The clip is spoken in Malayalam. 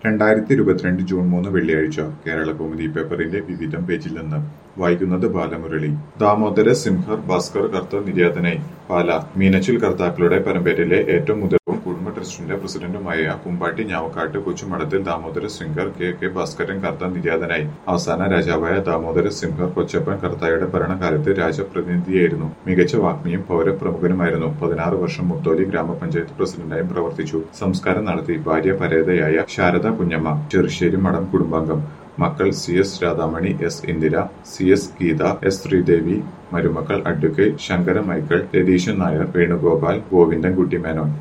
രണ്ടായിരത്തി ഇരുപത്തിരണ്ട് ജൂൺ മൂന്ന് വെള്ളിയാഴ്ച കേരള കൗമുദി പേപ്പറിന്റെ വിവിധം പേജിൽ നിന്ന് വായിക്കുന്നത് ബാലമുരളി ദാമോദര സിംഹർ ഭാസ്കർ കർത്ത നിര്യാതനായി പാല മീനച്ചിൽ കർത്താക്കളുടെ പരമ്പരയിലെ ഏറ്റവും മുതിർവും കുടുംബ ട്രസ്റ്റിന്റെ പ്രസിഡന്റുമായ കുമ്പാട്ടി ഞാവക്കാട്ട് കൊച്ചുമഠത്തിൽ ദാമോദര സിംഹർ കെ കെ ഭാസ്കരൻ കർത്ത നിര്യാതനായി അവസാന രാജാവായ ദാമോദര സിംഹർ കൊച്ചപ്പൻ കർത്തായുടെ ഭരണകാലത്ത് രാജപ്രതിനിധിയായിരുന്നു മികച്ച വാഗ്മിയും പൗരപ്രമുഖനുമായിരുന്നു പതിനാറ് വർഷം മുത്തോലി ഗ്രാമപഞ്ചായത്ത് പ്രസിഡന്റായും പ്രവർത്തിച്ചു സംസ്കാരം നടത്തി ഭാര്യ പരേതയായ ശാരദ കുഞ്ഞമ്മ ചെറുശ്ശേരി മഠം കുടുംബാംഗം മക്കൾ C S Radhamani S Indira C S Geetha S Sreedevi മരുമക്കൾ അഡ്വക്കേറ്റ് ശങ്കര മൈക്കിൾ രതീശൻ നായർ വേണുഗോപാൽ ഗോവിന്ദൻകുട്ടി മേനോൻ